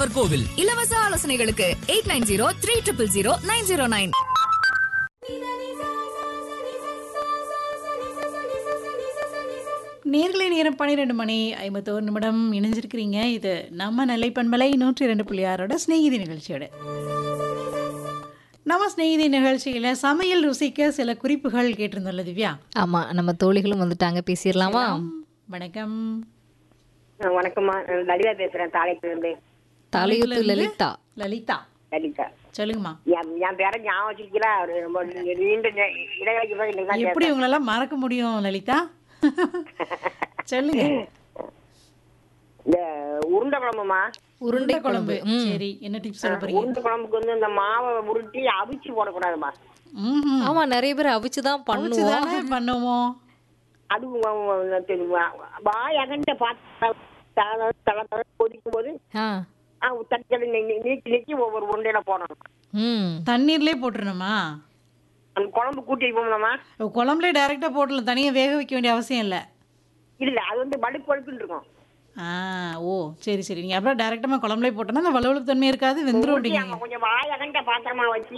நாகர்கோவில் இலவச ஆலோசனைகளுக்கு eight nine zero three triple zero nine zero nine நேர்களை நேரம் பன்னிரெண்டு மணி ஐம்பத்தோரு நிமிடம் இணைஞ்சிருக்கிறீங்க இது நம்ம நிலைப்பண்பலை நூற்றி ரெண்டு புள்ளி ஆறோட ஸ்நேகிதி நிகழ்ச்சியோட நம்ம ஸ்நேகிதி நிகழ்ச்சியில் சமையல் ருசிக்க சில குறிப்புகள் கேட்டிருந்தோம்ல திவ்யா ஆமா நம்ம தோழிகளும் வந்துட்டாங்க பேசிடலாமா வணக்கம் ஆ, வணக்கம்மா நான் லலிதா பேசுறேன் தாளைத்துல இருந்து தலையுத்து லலிதா லலிதா லலிதா சொல்லுங்கம்மா என் என் பேரை ஞாபகம் வச்சிருக்கீங்களா ஒரு ரொம்ப நீண்ட நே- இடைவேளைக்கு பிறகு இன்னைக்கு தான் எப்படி உங்களெல்லாம் மறக்க முடியும் லலிதா சொல்லுங்க இந்த உருண்டை குழம்புமா உருண்டை குழம்பு ம். சரி என்ன டிப்ஸ் சொல்ல போறீங்க உருண்டை குழம்புக்கு வந்து இந்த மாவை உருட்டி அவிச்சு போடக்கூடாதுமா ம்ஹும். ஆமா நிறைய பேர் அவிச்சுதான் பண்ணுவோம் அவிச்சுதானே பண்ணுவோம் அது வ- வ- தெரியுமா? வாய் அகண்ட பாத்திரம் கொதிக்கும் போது ஆ. தட்டி நீக்கி நீக்கி ஒவ்வொரு உருண்டையில போடணும் ம் தண்ணீர்லயே போட்டுருணுமா அந்த குழம்பு கூட்டி வைப்போம்லம்மா குழம்புல டைரக்டா போட்டுலாம் தனியா வேக வைக்க வேண்டிய அவசியம் இல்லை இல்ல அது வந்து வலுப்பு வலுப்புன்னு இருக்கும் ஆ ஓ சரி சரி நீங்க அப்புறம் டைரக்டா குழம்புல போட்டோம்னா அந்த வலுவழுப்பு தன்மை இருக்காது வெந்துரும் ஊத்தி அப்படிங்க ஆமா, கொஞ்சம் வாய் அகண்ட பாத்திரமா வச்சு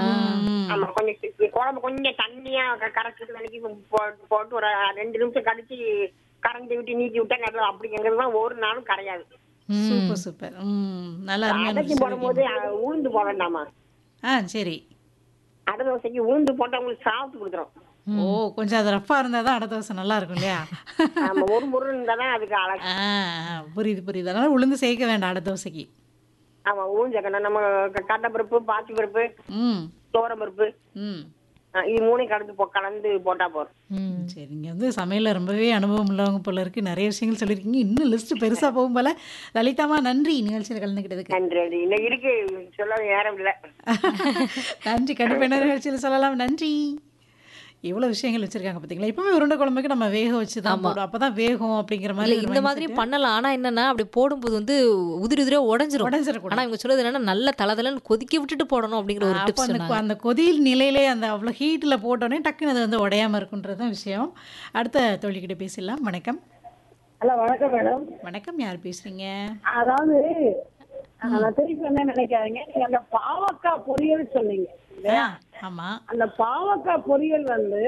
ஆமா கொஞ்சம் சி- குழம்பு கொஞ்சம் தண்ணியா க- கரைச்சிட்டு விலைக்கு போட்டு போட்டு ஒரு ரெண்டு நிமிஷம் கழிச்சு கரண்டி விட்டு நீக்கி விட்டா நல்லா அப்படிங்கிறது தான் ஒரு நாளும் கரையாது சூப்பர் சூப்பர் ம் நல்லா அருமையான அடைச்சி டிப்ஸ் போடும்போது அஹ், உளுந்து போட வேண்டாமா ஆ சரி அடை தோசைக்கு உளுந்து போட்டா உங்களுக்கு சாப்பிட்டு கொடுத்துரும் ஓ கொஞ்சம் அது ரஃபா இருந்தா தான் அடை தோசை நல்லா இருக்கும் இல்லையா ஆமா ஒரு முருள் இருந்தா தான் அதுக்கு அழகு ஆ ஆ, புரியுது புரியுது அதனால உளுந்து சேர்க்க வேண்டாம் அடை தோசைக்கு ஆமா உளுந்தக்கண்ணா நம்ம க- கடலைப்பருப்பு பாசி பருப்பு ம் தோரம் பருப்பு ம் அஹ், இது மூணையும் கலந்து போ கலந்து போட்டா போதும் ம். சரி இங்கே வந்து சமையலில் ரொம்பவே அனுபவம் உள்ளவங்க போல இருக்கு நிறைய விஷயங்கள் சொல்லியிருக்கீங்க இன்னும் லிஸ்ட் பெருசாக போகும் போல லலிதாமா நன்றி நிகழ்ச்சியில் கலந்துக்கிட்டதுக்கு நன்றி நன்றி இன்னும் இருக்கு சொல்ல நேரம் இல்லை நன்றி கண்டிப்பாக என்ன நிகழ்ச்சியில் சொல்லலாம் நன்றி எவ்வளோ விஷயங்கள் வச்சிருக்காங்க பார்த்தீங்களா இப்பவுமே உருண்டை குழம்புக்கு நம்ம வேக வச்சு தான் போடும் அப்போ தான் வேகும் அப்படிங்கிற இல்ல மாதிரி ஒரு இந்த mindset. மாதிரி பண்ணலாம் ஆனா என்னன்னா அப்படி போடும்போது வந்து உதிரி உதிரியா உடஞ்சிரும் உடைஞ்சிடக்கூடாது. ஆனா இவங்க சொல்றது என்னன்னா நல்ல தளதளன்னு கொதிக்க விட்டுட்டு போடணும் அப்படிங்கிற ஒரு அப்போ டிப்ஸ் அந்த சொன்னாங்க அந்த கொதியில் நிலையிலே அந்த அவ்வளோ ஹீட்டில் போட்டோன்னே டக்குன்னு அது வந்து உடையாம இருக்குன்றது தான் விஷயம் அடுத்த தோழிக்கிட்ட பேசிடலாம் வணக்கம் ஹலோ வணக்கம் மேடம் வணக்கம் யார் பேசுறீங்க அதாவது நான் திருப்பி என்ன நினைக்காதீங்க நீங்க அந்த பாவக்காய் பொரியல் சொன்னீங்க ஆ, ஆமா அந்த பாவக்காய் பொரியல் வந்து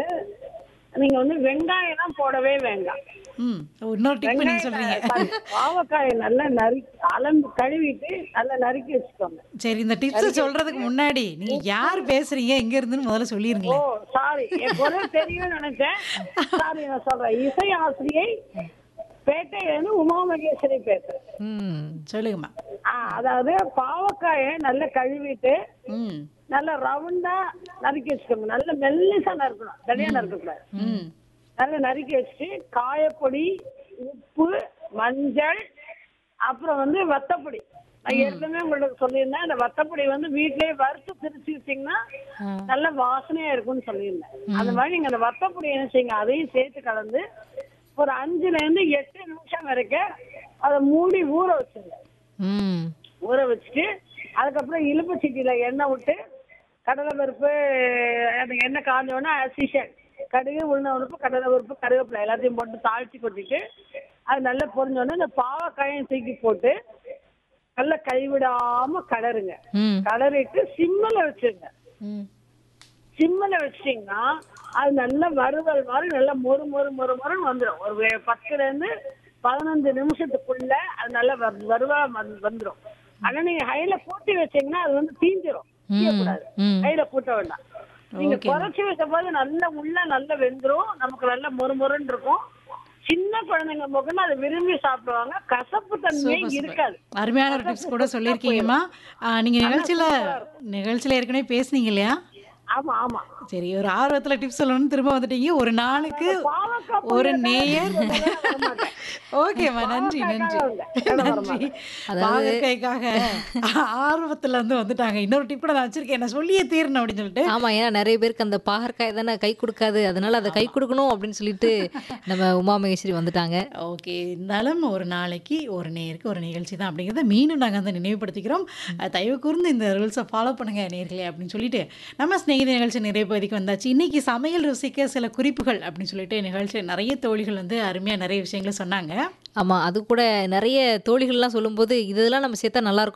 நீங்க வந்து வெங்காயம் எல்லாம் போடவே வேண்டாம் ம் இன்னொரு டிப் நீங்க சொல்றீங்க வெங்காயம் பாவக்காயை நல்லா நறுக்கி அலம்பு கழுவிட்டு நல்லா நறுக்கி வச்சுக்கோங்க சரி இந்த டிப்ஸ் சொல்றதுக்கு முன்னாடி நீங்க யார் பேசுறீங்க எங்க இருந்துன்னு முதல்ல ஓ சொல்லிருங்களேன் சாரி என் குரல் தெரியும்னு நினைச்சேன் சாரி நான் சொல்றேன் இசை ஆசிரியை பேட்டையிலிருந்து உமா மகேஸ்வரி பேசுறேன் ம் சொல்லுங்கம்மா ஆ, அதாவது பாவக்காயை நல்லா கழுவிட்டு ம் நல்லா ரவுண்டா நறுக்கி வச்சுக்கோங்க நல்ல மெல்லிசா நறுக்கணும் தனியா நறுக்கக்கூடாது ம் நல்லா நறுக்கி வச்சுட்டு காயப்பொடி உப்பு மஞ்சள் அப்புறம் வந்து வத்தப்பொடி நான் ஏற்கனவே உங்களுக்கு சொல்லியிருந்தேன் அந்த வத்தப்பொடி வந்து வீட்லயே வறுத்து திரிச்சு வச்சீங்கன்னா நல்ல வாசனையா இருக்கும்னு சொல்லியிருந்தேன் அந்த மாதிரி நீங்க அந்த வத்தப்பொடி என்ன செய்யுங்க அதையும் சேர்த்து கலந்து ஒரு அஞ்சுல இருந்து எட்டு நிமிஷம் வரைக்கும் அதை மூடி ஊற வச்சுருங்க ம் ஊற வச்சுட்டு அதுக்கப்புறம் இலுப்பு சட்டியில எண்ணெய் விட்டு கடலை பருப்பு அந்த எண்ணெய் காஞ்சோடனே அசிஷன் கடுகு உளுந்த பருப்பு கடலை பருப்பு கருவேப்பிலை எல்லாத்தையும் போட்டு தாளிச்சு கொட்டிட்டு அது நல்லா பொரிஞ்சோடனே இந்த பாவக்காயும் தூக்கி போட்டு நல்லா கைவிடாம கடருங்க ம் கடறிட்டு சிம்மில் வச்சுருங்க ம் சிம்மில் வச்சிட்டிங்கன்னா அது நல்லா வறுவல் மாதிரி நல்லா மொறு மொறு மொறு மொறுன்னு வந்துடும் ஒரு வே- பத்துல இருந்து பதினஞ்சு நிமிஷத்துக்குள்ள அது நல்லா வறு- வறுவா வந்து- வந்துடும் ஆனா நீங்க ஹைல பூட்டி வச்சீங்கன்னா அது வந்து தீஞ்சிரும் தீயக்கூடாது ம். ஹைல பூட்ட வேண்டாம் நீங்க குறைச்சி வைக்கும் போது நல்ல உள்ள நல்லா வெந்துரும் நமக்கு நல்ல மொறு மொறுன்னு இருக்கும் சின்ன குழந்தைங்க முகன்னு அதை விரும்பி சாப்பிடுவாங்க கசப்பு தன்மையே இருக்காது அருமையான ஒரு டிப்ஸ் கூட சொல்லியிருக்கீங்கம்மா ஆ, நீங்க நிகழ்ச்சியில நிகழ்ச்சியில ஏற்கனவே பேசுனீங்க இல்லையா ஆமா ஆமா சரி ஒரு ஆர்வத்துல டிப்ஸ் சொல்லணும்னு திரும்ப வந்துட்டீங்க ஒரு நாளுக்கு பாவக்காய் ஒரு பொரியல் நேயர் தான் வரமாட்டேன். ஓகேம்மா நன்றி நன்றி நன்றி பாகற்காய்க்காக ஆர்வத்துல வந்து வந்துட்டாங்க இன்னொரு டிப் கூட நான் வச்சிருக்கேன் நான் சொல்லியே தீரணும் அப்படின்னு சொல்லிட்டு ஆமா ஏன்னா நிறைய பேருக்கு அந்த பாகற்காய் தானே கை கொடுக்காது அதனால அதை கை கொடுக்கணும் அப்படின்னு சொல்லிட்டு நம்ம உமா மகேஸ்வரி வந்துட்டாங்க ஓகே இருந்தாலும் ஒரு நாளைக்கு ஒரு நேருக்கு ஒரு நிகழ்ச்சி தான் அப்படிங்கிறத மீண்டும் நாங்கள் வந்து நினைவுபடுத்திக்கிறோம் அஹ் தயவு கூர்ந்து இந்த ரூல்ஸை ஃபாலோ பண்ணுங்க நேர்களே அப்படின்னு சொல்லிட்டு நம்ம ஸ்நேகித நிகழ்ச்சி நிறைய பகுதிக்கு வந்தாச்சு இன்னைக்கு சமையல் ருசிக்க சில குறிப்புகள் அப்படின்னு சொல்லிட்டு நிகழ்ச்சியில் நிறைய தோழிகள் வந்து அருமையாக நிறைய விஷயங்களை சொன்னாங்க ஆமா அது கூட நிறைய தோழிகள்லாம் சொல்லும்போது இதெல்லாம் நம்ம சேர்த்தா நல்லா இருக்கும்